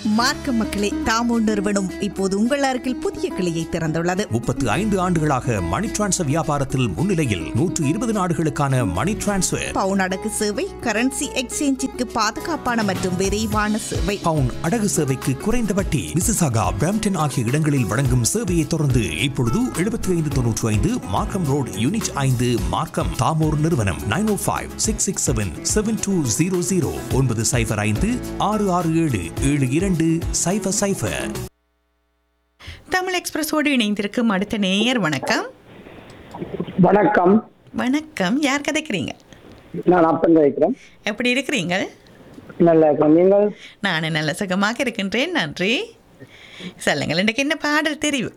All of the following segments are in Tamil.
மார்க்க மக்களே தாமோ நிறுவனம் இப்போது உங்கள் அருகில் புதிய கிளையை திறந்துள்ளது முப்பத்து ஐந்து ஆண்டுகளாக மணி டிரான்ஸ்ஃபர் வியாபாரத்தில் முன்னிலையில் நூற்று இருபது நாடுகளுக்கான மணி டிரான்ஸ்ஃபர் பவுன் அடகு சேவை கரன்சி எக்ஸ்சேஞ்சிற்கு பாதுகாப்பான மற்றும் விரைவான சேவை பவுன் அடகு சேவைக்கு குறைந்த வட்டி மிசிசாகா பிரம்டன் ஆகிய இடங்களில் வழங்கும் சேவையை தொடர்ந்து இப்பொழுது எழுபத்தி ஐந்து தொன்னூற்று ஐந்து மார்க்கம் ரோடு யூனிட் ஐந்து மார்க்கம் தாமோர் நிறுவனம் nine O five six six seven seven two zero zero ஒன்பது சைஃபர் ஐந்து ஆறு ஆறு ஏழு ஏழு இரண்டு சைஃபர் சைஃபர் தமிழ் எக்ஸ்பிரஸோடு இணைந்திருக்கும் அடுத்த நேயர் வணக்கம் வணக்கம் வணக்கம் யார் கதைக்கிறீங்க நான் அப்பன் வைக்கிறேன் எப்படி இருக்கிறீங்க நல்லா இருக்கேன் நீங்கள் நான் நல்ல சுகமாக இருக்கின்றேன் நன்றி சொல்லுங்கள் எனக்கு என்ன பாடல் தெரியும்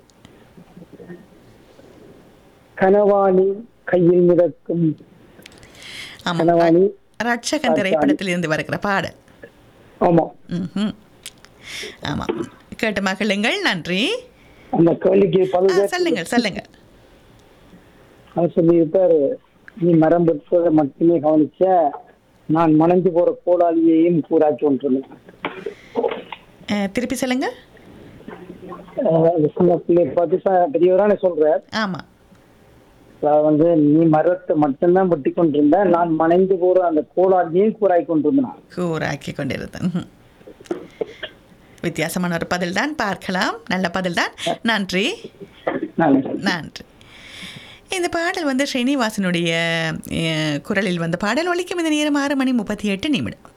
கனவாணி கையில் மிதக்கும் ஆமாம் கனவாணி ரட்சகன் திரைப்படத்தில் இருந்து வருகிற பாடல் ஆமா ம்ஹும். ஆமாம் கேட்டு மகிழுங்கள் நன்றி அந்த கேள்விக்கு ஆ, பதில் சொல்லுங்கள் சொல்லுங்கள் அவர் சொல்லியிருப்பாரு நீ மரம் பெற்றதை மட்டுமே கவனிச்ச நான் மணஞ்சு போற கோடாலியையும் கூறாக்கி கொண்டிருந்தேன் அஹ், திருப்பி சொல்லுங்கள் அஹ் அது சின்ன பிள்ளை பார்த்து ச- பெரியவரான சொல்றார் ஆமாம் அதாவது வந்து நீ மரத்தை மட்டும்தான் வெட்டி கொண்டிருந்த நான் மணைந்து போற அந்த கோடாலியையும் கூறாக்கி கொண்டிருந்தேன் கூறாக்கி கொண்டிருந்தேன் ம்ஹும். வித்தியாசமான ஒரு பதில் தான் பார்க்கலாம் நல்ல பதில் தான் நன்றி நான் நன்றி இந்த பாடல் வந்து ஸ்ரீனிவாசனுடைய அஹ், குரலில் வந்த பாடல் ஒலிக்கும் இந்த நேரம் ஆறு மணி முப்பத்தி எட்டு நிமிடம்